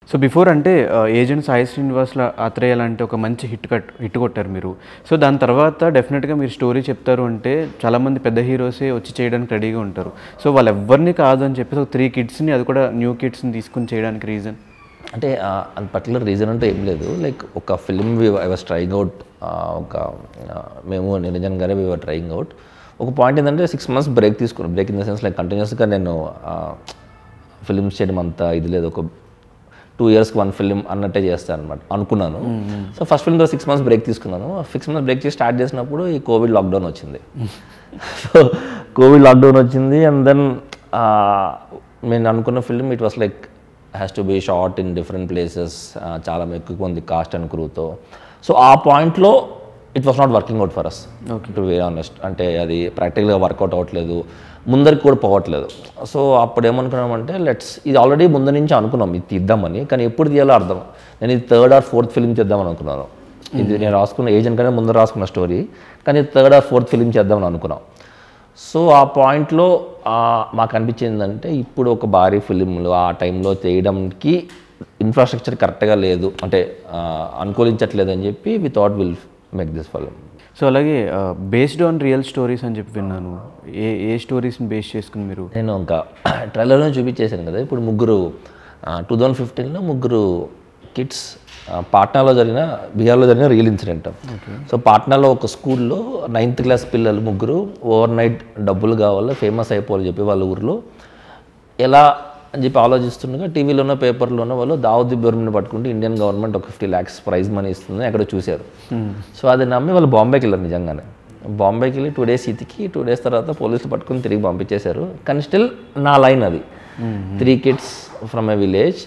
so before అంటే agent Sai శ్రీనివాస్ల ఆత్రేయ లాంటి ఒక మంచి హిట్ కట్ హిట్ కొట్టారు మీరు సో దాని తర్వాత డెఫినెట్గా మీరు స్టోరీ చెప్తారు అంటే చాలామంది పెద్ద హీరోసే వచ్చి చేయడానికి రెడీగా ఉంటారు సో వాళ్ళు ఎవరిని కాదు అని చెప్పేసి ఒక త్రీ కిడ్స్ని అది కూడా న్యూ కిడ్స్ని తీసుకుని చేయడానికి రీజన్ అంటే ఆ, అంత పర్టికులర్ రీజన్ అంటే ఏం లేదు లైక్ ఒక film I was trying out ఒక ఆ, మేము నిరంజన్ గారే వీ వర్ ట్రైయింగ్ అవుట్ ఒక పాయింట్ ఏంటంటే సిక్స్ మంత్స్ బ్రేక్ తీసుకున్నాను break in the sense like కంటిన్యూస్గా నేను ఫిల్మ్స్ చేయడం అంత ఇది లేదు ఒక టూ ఇయర్స్కి వన్ ఫిల్మ్ అన్నట్టే చేస్తాను అనమాట అనుకున్నాను so first film six months break తీసుకున్నాను సిక్స్ మంత్స్ బ్రేక్ చేసి స్టార్ట్ చేసినప్పుడు ఈ కోవిడ్ లాక్డౌన్ వచ్చింది సో కోవిడ్ లాక్డౌన్ వచ్చింది అండ్ దెన్ నేను అనుకున్న film it was like has to be shot in different places చాలా ఎక్కువ ఉంది కాస్ట్ అండ్ క్రూతో సో ఆ పాయింట్లో it was not working out for us to be honest అంటే అది ప్రాక్టికల్గా వర్కౌట్ అవ్వట్లేదు ముందరికి కూడా పోవట్లేదు సో అప్పుడు ఏమనుకున్నామంటే లెట్స్ ఇది ఆల్రెడీ ముందు నుంచి అనుకున్నాం ఇది తీద్దామని కానీ ఎప్పుడు తీయాలో అర్థం నేను ఇది థర్డ్ ఆర్ ఫోర్త్ ఫిల్మ్ చేద్దామని అనుకున్నాను ఇది నేను రాసుకున్న ఏజెంట్ కన్నా ముందు రాసుకున్న స్టోరీ కానీ థర్డ్ ఆర్ ఫోర్త్ ఫిల్మ్ చేద్దామని అనుకున్నాం సో ఆ పాయింట్లో మాకు అనిపించింది అంటే ఇప్పుడు ఒక భారీ ఫిలింలు ఆ టైంలో చేయడానికి ఇన్ఫ్రాస్ట్రక్చర్ కరెక్ట్గా లేదు అంటే ఆ, అనుకూలించట్లేదు అని చెప్పి we thought will make this film so అలాగే బేస్డ్ ఆన్ రియల్ స్టోరీస్ అని చెప్పి విన్నాను ఏ ఏ స్టోరీస్ని బేస్ చేసుకుని మీరు నేను ఇంకా ట్రైలర్లో చూపించేశాను కదా ఇప్పుడు ముగ్గురు టూ థౌజండ్ ఫిఫ్టీన్లో ముగ్గురు కిడ్స్ పాట్నాలో జరిగిన బీహార్లో జరిగిన రియల్ ఇన్సిడెంట్ సో పాట్నాలో ఒక స్కూల్లో నైన్త్ క్లాస్ పిల్లలు ముగ్గురు ఓవర్ నైట్ డబ్బులు కావాలి ఫేమస్ అయిపోవాలి చెప్పి వాళ్ళ ఊర్లో ఎలా అని చెప్పి ఆలోచిస్తుండగా టీవీలోనో పేపర్లోనో వాళ్ళు దావుద్ ఇబ్రహీంని పట్టుకుంటే ఇండియన్ గవర్నమెంట్ ఒక ఫిఫ్టీ ల్యాక్స్ ప్రైజ్ మనీ ఇస్తుంది అక్కడ చూశారు సో అది నమ్మి వాళ్ళు బాంబేకి వెళ్ళారు నిజంగానే బాంబేకి వెళ్ళి టూ డేస్ ఇతికి టూ డేస్ తర్వాత పోలీసులు పట్టుకుని తిరిగి పంపించేశారు కానీ స్టిల్ నా లైన్ అది three kids from a village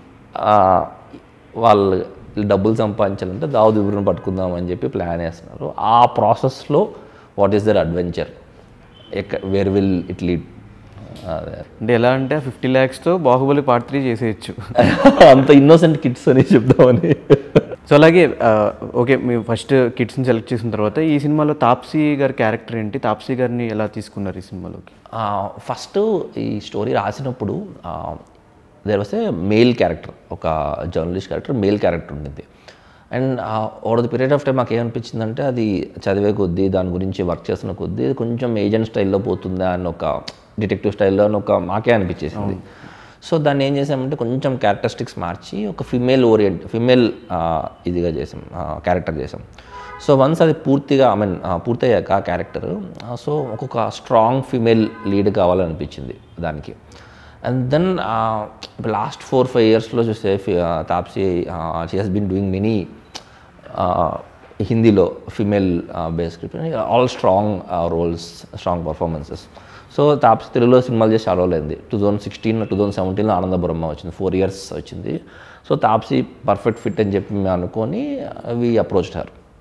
వాళ్ళు డబ్బులు సంపాదించాలంటే దావుద్ ఇబ్రహీం పట్టుకుందాం అని చెప్పి ప్లాన్ వేస్తున్నారు ఆ ప్రాసెస్లో వాట్ ఈస్ దర్ అడ్వెంచర్ ఎక్క వేర్ విల్ ఇట్ లీడ్ అదే అంటే ఎలా అంటే ఫిఫ్టీ ల్యాక్స్తో బాహుబలి పార్ట్ త్రీ చేసేయచ్చు అంత ఇన్నోసెంట్ కిడ్స్ అని చెప్దామని సో అలాగే ఆ, ఓకే మీరు ఫస్ట్ కిడ్స్ని సెలెక్ట్ చేసిన తర్వాత ఈ సినిమాలో తాప్సీ గారి క్యారెక్టర్ ఏంటి తాప్సీ గారిని ఎలా తీసుకున్నారు ఈ సినిమాలోకి ఫస్ట్ ఈ స్టోరీ రాసినప్పుడు there was a male character ఒక జర్నలిస్ట్ క్యారెక్టర్ మేల్ క్యారెక్టర్ ఉండింది and over the period of time మాకు ఏమనిపించిందంటే అది చదివే కొద్దీ దాని గురించి వర్క్ చేస్తున్న కొద్దీ అది కొంచెం ఏజెంట్ స్టైల్లో పోతుందా అని ఒక డిటెక్టివ్ స్టైల్లో అని ఒక మాకే అనిపించేసింది సో దాన్ని ఏం చేసామంటే కొంచెం క్యారెక్టరిస్టిక్స్ మార్చి ఒక ఫిమేల్ ఓరియంట్ ఫిమేల్ ఇదిగా చేసాం క్యారెక్టర్ చేసాం సో వన్స్ అది పూర్తిగా ఐ మీన్ పూర్తయ్యాక ఆ క్యారెక్టర్ సో ఒక్కొక్క స్ట్రాంగ్ ఫిమేల్ లీడ్ కావాలనిపించింది దానికి and then last four five ఇయర్స్లో చూస్తే ఫి- uh, Taapsee she has been doing many హిందీలో female base script all strong roles strong performances so Taapsee తెలుగులో సినిమాలు చేసి చాలా రోజులైంది two thousand sixteen two thousand సెవెంటీన్లో ఆనంద బ్రహ్మ వచ్చింది ఫోర్ ఇయర్స్ వచ్చింది సో తాప్సీ పర్ఫెక్ట్ ఫిట్ అని చెప్పి మేము అనుకొని వి అప్రోచ్ హర్